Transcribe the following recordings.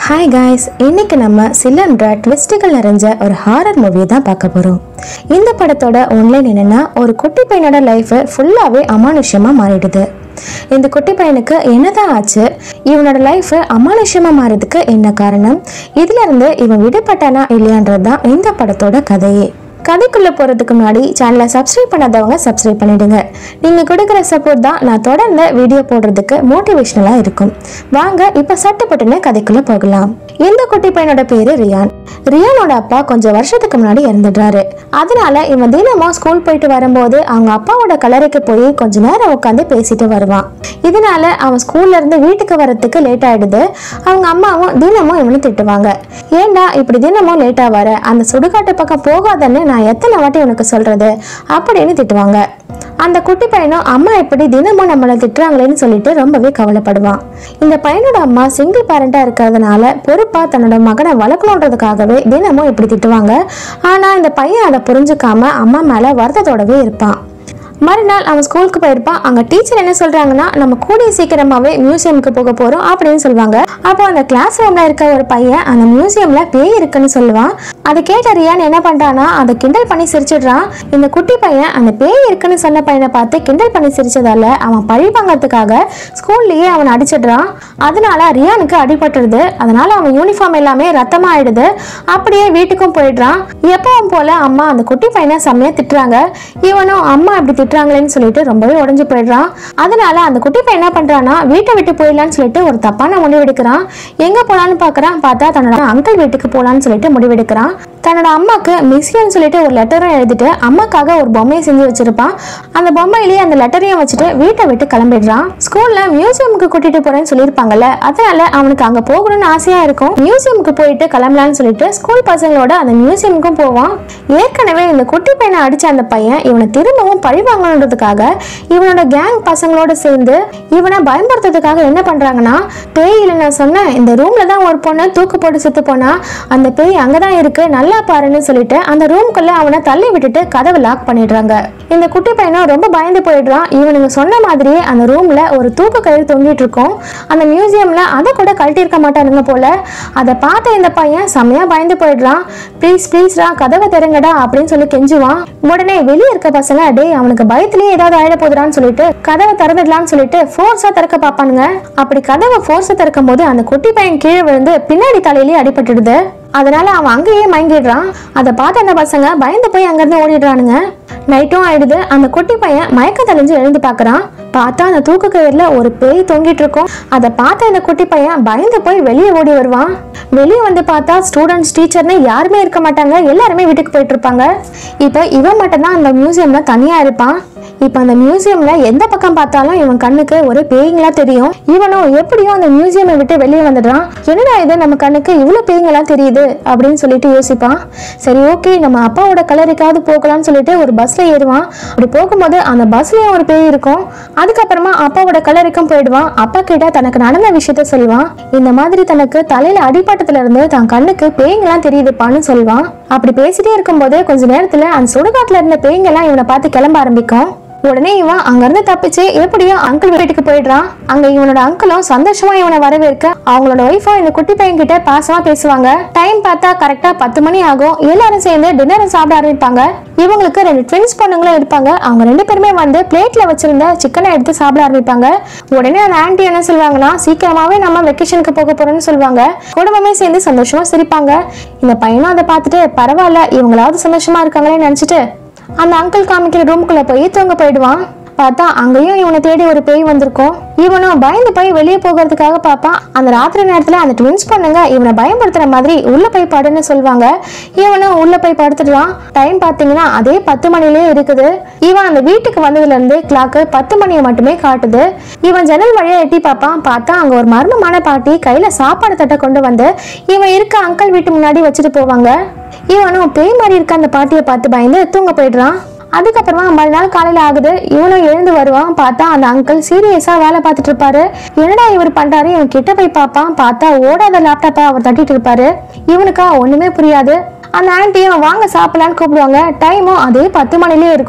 hi guys இன்னைக்கு நம்ம சிலன்ற ட்விஸ்ட்டுகள் நிறைஞ்ச ஒரு ஹாரர் மூவியை தான் பார்க்க போகிறோம் இந்த படத்தோட ஒன்லைன் என்னன்னா ஒரு குட்டி பையனோட லைஃபு ஃபுல்லாகவே அமானுஷ்யமாக மாறிடுது இந்த குட்டி பையனுக்கு என்னதான் ஆச்சு இவனோட லைஃபு அமானுஷ்யமாக மாறதுக்கு என்ன காரணம் இதுல இருந்து இவன் விடுபட்டானா இல்லையான்றது தான் இந்த படத்தோட கதையே கதைக்குள்ள போறதுக்கு முன்னாடி சேனலை சப்ஸ்கிரைப் பண்ணாதவங்க சப்ஸ்கிரைப் பண்ணிடுங்க நீங்க கொடுக்குற சப்போர்ட் தான் நான் தொடர்ந்து வீடியோ போடுறதுக்கு மோட்டிவேஷனலா இருக்கும் வாங்க இப்ப சட்டுப்பட்டுன்னு கதைக்குள்ள போகலாம் இந்த குட்டி பையனோட பேரு ரியான் ரியானோட அப்பா கொஞ்சம் வருஷத்துக்கு முன்னாடி இறந்துடுறாரு அதனால இவன் தினமும் ஸ்கூல் போயிட்டு வரும்போது அவங்க அப்பாவோட கல்லறைக்கு போய் கொஞ்ச நேரம் உட்காந்து பேசிட்டு வருவான் இதனால அவன் ஸ்கூல்ல இருந்து வீட்டுக்கு வரத்துக்கு லேட் ஆயிடுது அவங்க அம்மாவும் தினமும் இவனை திட்டுவாங்க ஏன்டா இப்படி தினமும் லேட்டா வர அந்த சுடுகாட்டு பக்கம் போகாதன்னு நான் எத்தனை வாட்டி உனக்கு சொல்றது அப்படின்னு திட்டுவாங்க அந்த குட்டி பையனும் அம்மா எப்படி தினமும் நம்மளை திட்டுறாங்களேன்னு சொல்லிட்டு ரொம்பவே கவலைப்படுவான் இந்த பையனோட அம்மா சிங்கிள் பேரண்டா இருக்கிறதுனால பொறுப்பா தன்னோட மகனை வளர்க்கணுன்றதுக்காகவே தினமும் இப்படி திட்டுவாங்க ஆனா இந்த பையன் அதை புரிஞ்சுக்காம அம்மா மேல வருத்தத்தோடவே இருப்பான் மறுநாள் அவன் ஸ்கூலுக்கு போயிருப்பான் அங்க டீச்சர் என்ன சொல்றாங்கன்னா நம்ம கூடிய சீக்கிரமாவே மியூசியமுக்கு போக போறோம் அப்படின்னு சொல்லுவாங்க அப்போ அந்த கிளாஸ் ரூம்ல இருக்க ஒரு பையன் அந்த மியூசியம்ல பேய் இருக்குன்னு சொல்லுவான் அதை கேட்ட ரியான் என்ன பண்றானா அதை கிண்டல் பண்ணி சிரிச்சிடுறான் இந்த குட்டி பையன் அந்த பேய் இருக்குன்னு சொன்ன பையனை பார்த்து கிண்டல் பண்ணி சிரிச்சதால அவன் பழி வாங்கறதுக்காக ஸ்கூல்லயே அவன் அடிச்சிடுறான் அதனால ரியானுக்கு அடிபட்டுருது அதனால அவன் யூனிஃபார்ம் எல்லாமே ரத்தமா ஆயிடுது அப்படியே வீட்டுக்கும் போயிடுறான் எப்பவும் போல அம்மா அந்த குட்டி பையனை செம்மையா திட்டுறாங்க இவனும் அம்மா இப்படி திட்டுறாங்களேன்னு சொல்லிட்டு ரொம்பவே உடஞ்சு போயிடுறான் அதனால அந்த குட்டி பையன் என்ன பண்றானா வீட்டை விட்டு போயிடலான்னு சொல்லிட்டு ஒரு தப்பான முடிவு எடுக்கிறான் எங்க போலான்னு பாக்குறான் பார்த்தா தன்னோட அங்கிள் வீட்டுக்கு போலான்னு சொல்லிட்டு முடிவெடுக்கிறான் தன்னோட அம்மாக்கு மிஸ்யூன்னு சொல்லிட்டு ஒரு லெட்டரும் எழுதிட்டு அம்மாக்காக ஒரு பொம்மையை செஞ்சு வச்சிருப்பான் அந்த பொம்மையிலேயே அந்த லெட்டரையும் வச்சுட்டு வீட்டை விட்டு கிளம்பிடுறான் ஸ்கூல்ல மியூசியமுக்கு கூட்டிட்டு போறேன்னு சொல்லியிருப்பாங்கல்ல அதனால அவனுக்கு அங்க போகணும்னு ஆசையா இருக்கும் மியூசியமுக்கு போயிட்டு கிளம்பலான்னு சொல்லிட்டு ஸ்கூல் பசங்களோட அந்த மியூசியமுக்கும் போவான் ஏற்கனவே இந்த குட்டி பையனை அடிச்ச அந்த பையன் இவனை திரும்பவும் பழி வாங்கணுன்றதுக்காக இவனோட கேங் பசங்களோட சேர்ந்து இவனை பயன்படுத்துறதுக்காக என்ன பண்றாங்கன்னா பேய் இல்லை நான் சொன்னேன் இந்த ரூம்ல தான் ஒரு பொண்ணு தூக்கு போட்டு செத்து போனா அந்த பேய் அங்கதான் இருக்கு நல்லா பாருன்னு சொல்லிட்டு அந்த ரூம்குள்ள அவனை தள்ளி விட்டுட்டு கதவை லாக் பண்ணிடுறாங்க இந்த குட்டி பையனும் ரொம்ப பயந்து போயிடுறான் இவனுங்க சொன்ன மாதிரியே அந்த ரூம்ல ஒரு தூக்கு கயிறு தொங்கிட்டு இருக்கும் அந்த மியூசியம்ல அதை கூட கழட்டி இருக்க மாட்டானுங்க போல அதை பார்த்த இந்த பையன் செம்மையா பயந்து போயிடுறான் ப்ளீஸ் ப்ளீஸ்டா கதவை திறங்கடா அப்படின்னு சொல்லி கெஞ்சுவான் உடனே வெளியே இருக்க பசங்க டேய் அவனுக்கு பயத்திலேயே ஏதாவது ஆயிட போகுதான்னு சொல்லிட்டு கதவை திறந்துடலாம்னு சொல்லிட்டு ஃபோர்ஸா திறக்க பார்ப்பானுங்க அப்படி கதவை ஃபோர்ஸா திறக்கும் போது அந்த குட்டி பையன் கீழே விழுந்து பின்னாடி தலையிலேயே அடிபட்டுடுது அதனால அவன் அங்கேயே மயங்கிடுறான் அதை பார்த்து அந்த பசங்க பயந்து போய் அங்கிருந்து ஓடிடுறானுங்க நைட்டும் ஆயிடுது அந்த குட்டி பையன் மயக்க தெளிஞ்சு எழுந்து பார்க்கறான் பார்த்தா அந்த தூக்கு கயிறுல ஒரு பேய் தொங்கிட்டு இருக்கும் அதை பார்த்த இந்த குட்டி பையன் பயந்து போய் வெளியே ஓடி வருவான் வெளியே வந்து பார்த்தா ஸ்டூடெண்ட்ஸ் டீச்சர்னு யாருமே இருக்க மாட்டாங்க எல்லாருமே வீட்டுக்கு போயிட்டு இருப்பாங்க இப்போ இவன் மட்டும்தான் அந்த மியூசியம்ல தனியா இருப்பான் இப்போ அந்த மியூசியம்ல எந்த பக்கம் பார்த்தாலும் இவன் கண்ணுக்கு ஒரு பேய்ங்களா தெரியும் இவனும் எப்படியும் அந்த மியூசியமை விட்டு வெளியே வந்துடுறான் என்னடா இது நம்ம கண்ணுக்கு இவ்வளோ பேய்ங்களா தெரியுது அப்படின்னு சொல்லிட்டு யோசிப்பான் சரி ஓகே நம்ம அப்பாவோட கலருக்காவது போகலாம்னு சொல்லிட்டு ஒரு பஸ்ல ஏறுவான் அப்படி போகும்போது அந்த பஸ்லயும் ஒரு பேய் இருக்கும் அதுக்கப்புறமா அப்பாவோட கலருக்கும் போயிடுவான் அப்பா கிட்ட தனக்கு நடந்த விஷயத்த சொல்லுவான் இந்த மாதிரி தனக்கு தலையில அடிப்பட்டத்துல இருந்து தன் கண்ணுக்கு பேய்ங்கெல்லாம் தெரியுதுப்பான்னு சொல்லுவான் அப்படி பேசிட்டே இருக்கும்போது கொஞ்ச நேரத்துல அந்த சுடுகாட்டுல இருந்த பேய்ங்கெல்லாம் இவனை பார்த்து கிளம்ப ஆரம்பிக்கும் உடனே இவன் அங்கிருந்து தப்பிச்சு எப்படியோ அங்கிள் வீட்டுக்கு போயிடுறான் அங்க இவனோட அங்கிளும் சந்தோஷமா இவனை வரவேற்க அவங்களோட ஒய்ஃபும் இந்த குட்டி பையன் கிட்ட பாசமா பேசுவாங்க டைம் பார்த்தா கரெக்டா பத்து மணி ஆகும் எல்லாரும் சேர்ந்து டின்னரை சாப்பிட ஆரம்பிப்பாங்க இவங்களுக்கு ரெண்டு ட்வின்ஸ் பொண்ணுங்களும் இருப்பாங்க அவங்க ரெண்டு பேருமே வந்து பிளேட்ல வச்சிருந்த சிக்கனை எடுத்து சாப்பிட ஆரம்பிப்பாங்க உடனே அந்த ஆன்ட்டி என்ன சொல்லுவாங்கன்னா சீக்கிரமாவே நம்ம வெக்கேஷனுக்கு போக போறோம்னு சொல்லுவாங்க குடும்பமே சேர்ந்து சந்தோஷமா சிரிப்பாங்க இந்த பையனும் அதை பார்த்துட்டு பரவாயில்ல இவங்களாவது சந்தோஷமா இருக்காங்களேன்னு நினைச்சிட்டு அந்த அங்கிள் காமிக்கிற ரூமுக்குள்ள போய் தூங்க போயிடுவான் பார்த்தா அங்கேயும் இவனை தேடி ஒரு பேய் வந்திருக்கும் இவனும் பயந்து போய் வெளியே போகிறதுக்காக பார்ப்பான் அந்த ராத்திரி நேரத்துல அந்த ட்வின்ஸ் பொண்ணுங்க இவனை பயன்படுத்துற மாதிரி உள்ள போய் படுன்னு சொல்லுவாங்க இவனும் உள்ள போய் படுத்துடுறான் டைம் பார்த்தீங்கன்னா அதே பத்து மணிலேயே இருக்குது இவன் அந்த வீட்டுக்கு வந்ததுல இருந்து கிளாக்கு பத்து மணியை மட்டுமே காட்டுது இவன் ஜன்னல் வழியா எட்டி பார்ப்பான் பார்த்தா அங்க ஒரு மர்மமான பாட்டி கையில சாப்பாடு தட்டை கொண்டு வந்து இவன் இருக்க அங்கிள் வீட்டு முன்னாடி வச்சுட்டு போவாங்க இவனும் பேய் மாதிரி இருக்க அந்த பாட்டியை பார்த்து பயந்து தூங்க போயிடுறான் அதுக்கப்புறமா மறுநாள் காலையில ஆகுது இவனும் எழுந்து வருவான் பார்த்தா அந்த அங்கிள் சீரியஸா வேலை பார்த்துட்டு இருப்பாரு என்னடா இவர் பண்றாரு இவன் கிட்ட போய் பார்ப்பான் பார்த்தா ஓடாத லேப்டாப்பை அவர் தட்டிட்டு இருப்பாரு இவனுக்கா ஒண்ணுமே புரியாது அந்த ஆன்ட்டியும் வாங்க சாப்பிடலான்னு கூப்பிடுவாங்க டைமும் அதே பத்து மணிலே இருக்கும்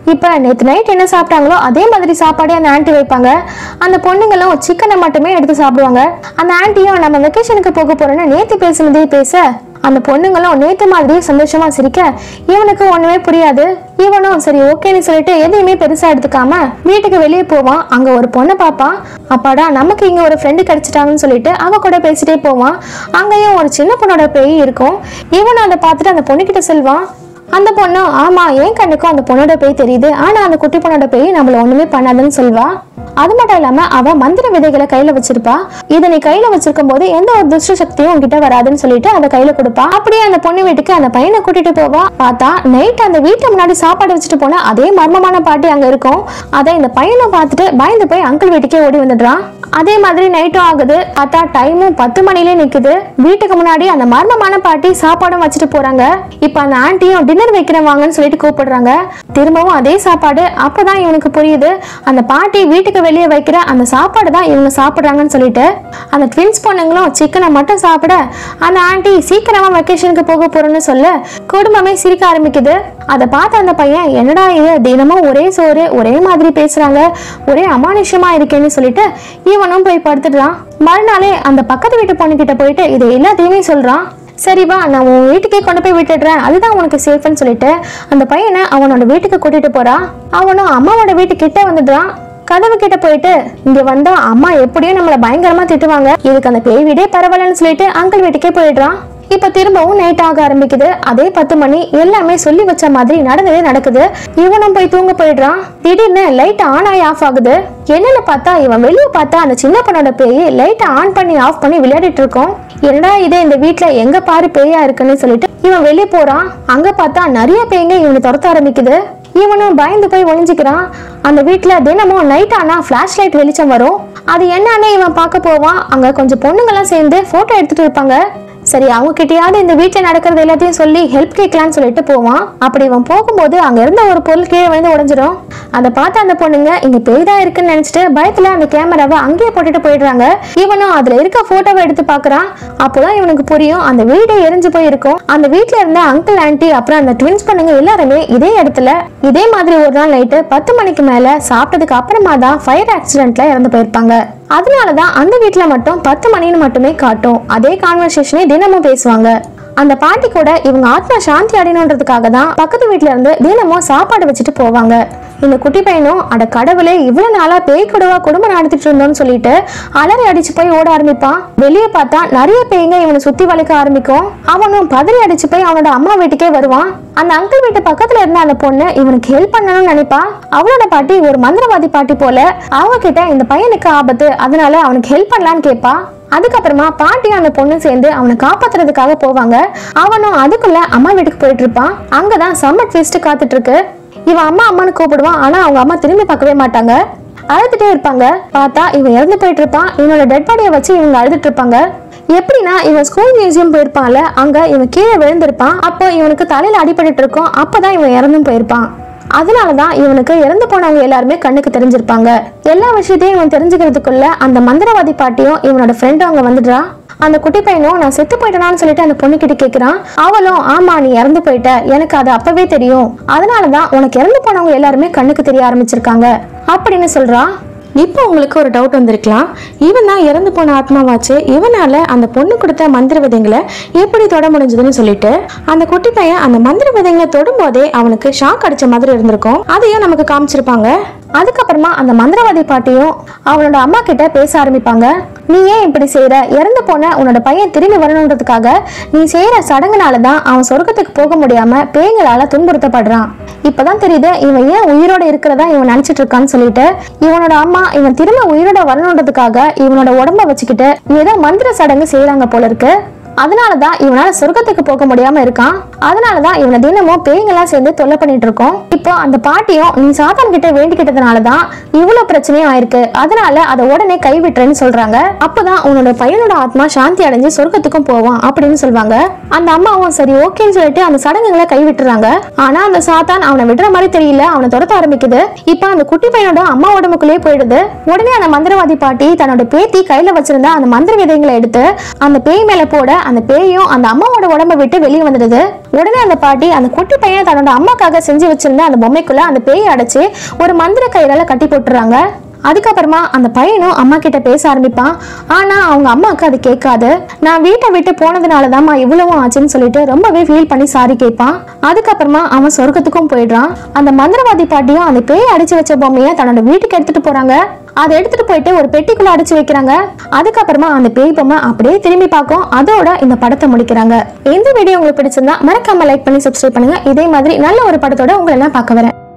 இப்போ நேற்று நைட் என்ன சாப்பிட்டாங்களோ அதே மாதிரி சாப்பாடே அந்த ஆன்ட்டி வைப்பாங்க அந்த பொண்ணுங்களும் சிக்கனை மட்டுமே எடுத்து சாப்பிடுவாங்க அந்த ஆன்ட்டியும் நம்ம வெக்கேஷனுக்கு போக போறோம்னு நேற்று பேசுனதே பேச அந்த பொண்ணுங்களும் நேத்து மாதிரியே சந்தோஷமா சிரிக்க இவனுக்கு ஒண்ணுமே புரியாது இவனும் சரி ஓகேன்னு சொல்லிட்டு எதையுமே பெருசா எடுத்துக்காம வீட்டுக்கு வெளியே போவான் அங்க ஒரு பொண்ணை பார்ப்பான் அப்பாடா நமக்கு இங்க ஒரு ஃப்ரெண்டு கிடைச்சிட்டாங்கன்னு சொல்லிட்டு அவ கூட பேசிட்டே போவான் அங்கேயும் ஒரு சின்ன பொண்ணோட பேய் இருக்கும் இவனும் அதை பார்த்துட்டு அந்த பொண்ணுகிட்ட செல்வான் அந்த பொண்ணு ஆமா என் கண்ணுக்கும் அந்த பொண்ணோட பேய் தெரியுது ஆனா அந்த குட்டி பொண்ணோட பேய் நம்மள ஒண்ணுமே பண்ணாதுன்னு சொல்வா அது மட்டும் இல்லாம அவ மந்திர விதைகளை கையில வச்சிருப்பா இதை நீ கையில வச்சிருக்கும் போது எந்த ஒரு துஷ்ட சக்தியும் உன்கிட்ட வராதுன்னு சொல்லிட்டு அதை கையில கொடுப்பா அப்படியே அந்த பொண்ணு வீட்டுக்கு அந்த பையனை கூட்டிட்டு போவா பார்த்தா நைட் அந்த வீட்டு முன்னாடி சாப்பாடு வச்சுட்டு போன அதே மர்மமான பாட்டி அங்க இருக்கும் அதை இந்த பையனை பார்த்துட்டு பயந்து போய் அங்கிள் வீட்டுக்கே ஓடி வந்துடுறான் அதே மாதிரி நைட்டும் ஆகுது பார்த்தா டைமும் பத்து மணிலே நிக்குது வீட்டுக்கு முன்னாடி அந்த மர்மமான பாட்டி சாப்பாடும் வச்சுட்டு போறாங்க இப்ப அந்த ஆண்டியும் டின்னர் வைக்கிறேன் வாங்கன்னு சொல்லிட்டு கூப்பிடுறாங்க திரும்பவும் அதே சாப்பாடு அப்பதான் இவனுக்கு புரியுது அந்த பாட்டி வீட்டுக்கு வெளியே வைக்கிற அந்த சாப்பாடு தான் இவங்க சாப்பிடுறாங்கன்னு சொல்லிட்டு அந்த ட்வின்ஸ் பொண்ணுங்களும் சிக்கனை மட்டும் சாப்பிட அந்த ஆண்டி சீக்கிரமா வெக்கேஷனுக்கு போக போறோம்னு சொல்ல குடும்பமே சிரிக்க ஆரம்பிக்குது அதை பார்த்த அந்த பையன் என்னடா இது தினமும் ஒரே சோறு ஒரே மாதிரி பேசுறாங்க ஒரே அமானுஷ்யமா இருக்கேன்னு சொல்லிட்டு இவனும் போய் படுத்துடுறான் மறுநாளே அந்த பக்கத்து வீட்டு பொண்ணுகிட்ட போயிட்டு இதை எல்லாத்தையுமே சொல்றான் சரி வா நான் உன் வீட்டுக்கே கொண்டு போய் விட்டுடுறேன் அதுதான் உனக்கு சேஃப்னு சொல்லிட்டு அந்த பையனை அவனோட வீட்டுக்கு கூட்டிட்டு போறான் அவனும் அம்மாவோட வீட்டுக்கிட்ட வந்துடுறான் கதவு கிட்ட போயிட்டு இங்க வந்தா அம்மா எப்படியும் நம்மள பயங்கரமா திட்டுவாங்க இதுக்கு அந்த பேய் வீடே பரவாயில்லன்னு சொல்லிட்டு அங்கிள் வீட்டுக்கே போயிடுறான் இப்ப திரும்பவும் நைட் ஆக ஆரம்பிக்குது அதே பத்து மணி எல்லாமே சொல்லி வச்ச மாதிரி நடந்ததே நடக்குது இவனும் போய் தூங்க போயிடுறான் திடீர்னு லைட் ஆன் ஆகி ஆஃப் ஆகுது என்னன்னு பார்த்தா இவன் வெளியே பார்த்தா அந்த சின்ன பொண்ணோட பேய் லைட்டை ஆன் பண்ணி ஆஃப் பண்ணி விளையாடிட்டு இருக்கோம் என்னடா இது இந்த வீட்ல எங்க பாரு பேயா இருக்குன்னு சொல்லிட்டு இவன் வெளியே போறான் அங்க பார்த்தா நிறைய பேய்ங்க இவனை துரத்த ஆரம்பிக்குது இவனும் பயந்து போய் ஒளிஞ்சுக்கிறான் அந்த வீட்ல தினமும் நைட் ஆனா ஃபிளாஷ் லைட் வெளிச்சம் வரும் அது என்னன்னு இவன் பார்க்க போவான் அங்க கொஞ்சம் பொண்ணுங்கெல்லாம் சேர்ந்து போட்டோ எடுத்துட்டு இருப்பாங்க சரி அவங்க கிட்டயாவது இந்த வீட்டில் நடக்கிறது எல்லாத்தையும் சொல்லி ஹெல்ப் கேட்கலான்னு சொல்லிட்டு போவான் அப்படி இவன் போகும்போது அங்க இருந்த ஒரு பொருள் கீழே வந்து உடைஞ்சிரும் அதை பார்த்து அந்த பொண்ணுங்க இங்க பேய்தா இருக்குன்னு நினைச்சிட்டு பயத்துல அந்த கேமராவை அங்கேயே போட்டுட்டு போயிடுறாங்க இவனும் அதுல இருக்க போட்டோவை எடுத்து பார்க்கறான் அப்போதான் இவனுக்கு புரியும் அந்த வீடே எரிஞ்சு போயிருக்கும் அந்த வீட்ல இருந்த அங்கிள் ஆன்ட்டி அப்புறம் அந்த ட்வின்ஸ் பொண்ணுங்க எல்லாருமே இதே இடத்துல இதே மாதிரி ஒரு நாள் நைட்டு பத்து மணிக்கு மேல சாப்பிட்டதுக்கு அப்புறமா தான் ஃபயர் ஆக்சிடென்ட்ல இறந்து போயிருப்பாங்க அதனால தான் அந்த வீட்ல மட்டும் பத்து மணின்னு மட்டுமே காட்டும் அதே கான்வர்சேஷனே தினமும் பேசுவாங்க அந்த பாட்டி கூட இவங்க ஆத்மா சாந்தி அடையணுன்றதுக்காக தான் பக்கத்து வீட்ல இருந்து தினமும் சாப்பாடு வச்சுட்டு போவாங்க இந்த குட்டி பையனும் அட கடவுளே இவ்வளவு நாளா பேய் கொடுவா குடும்பம் நடத்திட்டு இருந்தோம்னு சொல்லிட்டு அலறி அடிச்சு போய் ஓட ஆரம்பிப்பான் வெளியே பார்த்தா நிறைய பேய்ங்க இவனை சுத்தி வளைக்க ஆரம்பிக்கும் அவனும் பதறி அடிச்சு போய் அவனோட அம்மா வீட்டுக்கே வருவான் அந்த அங்கிள் வீட்டு பக்கத்துல இருந்த அந்த பொண்ணு இவனுக்கு ஹெல்ப் பண்ணணும்னு நினைப்பா அவளோட பாட்டி ஒரு மந்திரவாதி பாட்டி போல அவங்க கிட்ட இந்த பையனுக்கு ஆபத்து அதனால அவனுக்கு ஹெல்ப் பண்ணலான்னு கேட்பா அதுக்கப்புறமா பாட்டியும் அந்த பொண்ணு சேர்ந்து அவனை காப்பாத்துறதுக்காக போவாங்க அவனும் அதுக்குள்ள அம்மா வீட்டுக்கு போயிட்டு இருப்பான் அங்கதான் செம்ம ட்விஸ்ட் காத்துட்டு இருக்கு இவன் அம்மா அம்மான்னு கூப்பிடுவான் ஆனா அவங்க அம்மா திரும்பி பார்க்கவே மாட்டாங்க அழுதுட்டே இருப்பாங்க பார்த்தா இவன் இறந்து போயிட்டு இருப்பான் இவனோட டெட் பாடியை வச்சு இவங்க அழுதுட்டு இருப்பாங்க எப்படின்னா இவன் ஸ்கூல் மியூசியம் போயிருப்பான்ல அங்க இவன் கீழே விழுந்திருப்பான் அப்போ இவனுக்கு தலையில அடிபட்டு இருக்கும் அப்பதான் இவன் இறந்தும் போயிருப்பான் அதனால தான் இவனுக்கு இறந்து போனவங்க எல்லாருமே கண்ணுக்கு தெரிஞ்சிருப்பாங்க எல்லா விஷயத்தையும் இவன் தெரிஞ்சுக்கிறதுக்குள்ள அந்த மந்திரவாதி பாட்டியும் இவனோட ஃப்ரெண்டும் அங்க வந்துடுறா அந்த குட்டி பையனும் நான் செத்து போயிட்டேனான்னு சொல்லிட்டு அந்த பொண்ணுகிட்ட கேட்குறான் அவளும் ஆமா நீ இறந்து போயிட்ட எனக்கு அது அப்பவே தெரியும் அதனால தான் உனக்கு இறந்து போனவங்க எல்லாருமே கண்ணுக்கு தெரிய ஆரம்பிச்சிருக்காங்க அப்படின்னு சொல்றா இப்போ உங்களுக்கு ஒரு டவுட் வந்திருக்கலாம் இவன் தான் இறந்து போன ஆத்மாவாச்சு இவனால அந்த பொண்ணு கொடுத்த மந்திர விதைங்களை எப்படி தொட முடிஞ்சதுன்னு சொல்லிட்டு அந்த குட்டி பையன் அந்த மந்திர விதைங்களை தொடும்போதே அவனுக்கு ஷாக் அடிச்ச மாதிரி இருந்திருக்கும் அதையும் நமக்கு காமிச்சிருப்பாங்க அதுக்கப்புறமா அந்த மந்திரவாதி பாட்டியும் அவனோட அம்மா கிட்ட பேச ஆரம்பிப்பாங்க நீ ஏன் இப்படி செய்யற இறந்து போன உன்னோட பையன் திரும்பி வரணுன்றதுக்காக நீ செய்யற சடங்குனால தான் அவன் சொர்க்கத்துக்கு போக முடியாம பேய்களால துன்புறுத்தப்படுறான் இப்பதான் தெரியுது இவன் ஏன் உயிரோட இருக்கிறதா இவன் நினைச்சிட்டு இருக்கான்னு சொல்லிட்டு இவனோட அம்மா இவன் திரும்ப உயிரோட வரணுன்றதுக்காக இவனோட உடம்ப வச்சுக்கிட்டு ஏதோ மந்திர சடங்கு செய்யறாங்க போல இருக்கு அதனாலதான் இவனால சொர்க்கத்துக்கு போக முடியாம இருக்கான் அதனாலதான் இவனை தினமும் பேய்ங்கெல்லாம் சேர்ந்து தொல்லை பண்ணிட்டு இருக்கோம் இப்போ அந்த பாட்டியும் நீ சாத்தான் கிட்ட வேண்டிக்கிட்டதுனாலதான் இவ்வளவு பிரச்சனையும் ஆயிருக்கு அதனால அதை உடனே கைவிட்டுறேன்னு சொல்றாங்க அப்பதான் உன்னோட பையனோட ஆத்மா சாந்தி அடைஞ்சு சொர்க்கத்துக்கும் போவான் அப்படின்னு சொல்லுவாங்க அந்த அம்மாவும் சரி ஓகேன்னு சொல்லிட்டு அந்த சடங்குகளை கைவிட்டுறாங்க ஆனா அந்த சாத்தான் அவனை விடுற மாதிரி தெரியல அவனை துரத்த ஆரம்பிக்குது இப்போ அந்த குட்டி பையனோட அம்மா உடம்புக்குள்ளேயே போயிடுது உடனே அந்த மந்திரவாதி பாட்டி தன்னோட பேத்தி கையில வச்சிருந்த அந்த மந்திர விதைகளை எடுத்து அந்த பேய் மேல போட அந்த பேயும் அந்த அம்மாவோட உடம்ப விட்டு வெளியே வந்துடுது உடனே அந்த பாட்டி அந்த குட்டி பையன் தன்னோட அம்மாக்காக செஞ்சு வச்சிருந்த அந்த பொம்மைக்குள்ள அந்த பேயை அடைச்சு ஒரு மந்திர கயிறால கட்டி போட்டுறாங்க அதுக்கப்புறமா அந்த பையனும் அம்மா கிட்ட பேச ஆரம்பிப்பான் ஆனா அவங்க அம்மாவுக்கு அது கேட்காது நான் வீட்டை விட்டு போனதுனால தான்மா இவ்வளவும் ஆச்சுன்னு சொல்லிட்டு ரொம்பவே ஃபீல் பண்ணி சாரி கேட்பான் அதுக்கப்புறமா அவன் சொர்க்கத்துக்கும் போயிடுறான் அந்த மந்திரவாதி பாட்டியும் அந்த பேய் அடிச்சு வச்ச பொம்மையை தன்னோட வீட்டுக்கு எடுத்துட்டு போறாங்க அதை எடுத்துட்டு போயிட்டு ஒரு பெட்டிக்குள்ள அடிச்சு வைக்கிறாங்க அதுக்கப்புறமா அந்த பேய் பொம்மை அப்படியே திரும்பி பார்க்கும் அதோட இந்த படத்தை முடிக்கிறாங்க இந்த வீடியோ உங்களுக்கு பிடிச்சிருந்தா மறக்காம லைக் பண்ணி சப்ஸ்கிரைப் பண்ணுங்க இதே மாதிரி நல்ல ஒரு படத்தோட உங்களை நான் பார்க்க வரேன்